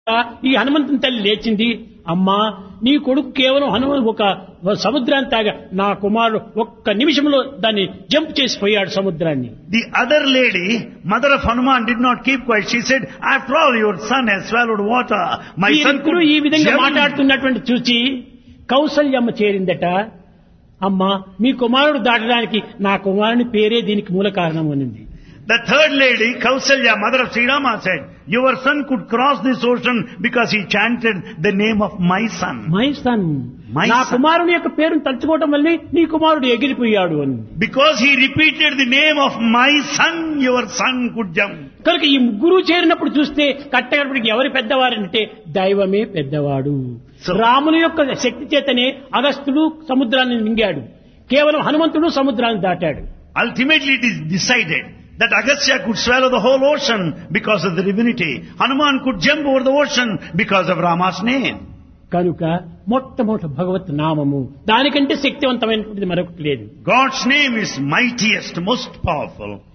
ఈ హనుమంతుని తల్లి లేచింది అమ్మా నీ కొడుకు కేవలం హనుమ ఒక సముద్రాన్ని తాగా నా కుమారుడు ఒక్క నిమిషంలో దాన్ని జంప్ చేసిపోయాడు సముద్రాన్ని The other lady, mother of Hanuman, did not keep quiet. She said, after all, your son has swallowed water. My son could వీరిద్దరూ ఈ విధంగా jump. మాట్లాడుతున్నటువంటి చూచి కౌసల్యమ్మ చేరిందట అమ్మా మీ కుమారుడు దాటడానికి నా కుమారుని పేరే దీనికి మూల కారణం అనింది The third lady, Kausalya, mother of Sri Rama, said, your son could cross this ocean because he chanted the name of my son. My son My నా son. కుమారుని యొక్క పేరును తలుచుకోవటం వల్లే నీ కుమారుడు ఎగిరిపోయాడు అని Because he repeated the name of my son, your son could jump. కనుక ఈ ముగ్గురు చేరినప్పుడు చూస్తే కట్టగడపడికి ఎవరు పెద్దవారంటే దైవమే పెద్దవాడు So- రాముని యొక్క శక్తి చేతనే అగస్త్యుడు సముద్రాన్ని మింగాడు కేవలం హనుమంతుడు సముద్రాన్ని దాటాడు Ultimately it is decided that Agastya could swallow the whole ocean because of the divinity. Hanuman could jump over the ocean because of Rama's name. కనుక మొట్టమొదటి భగవత్ నామము దానికంటే శక్తివంతమైనటువంటిది మరొకటి లేదు God's name is mightiest, most powerful.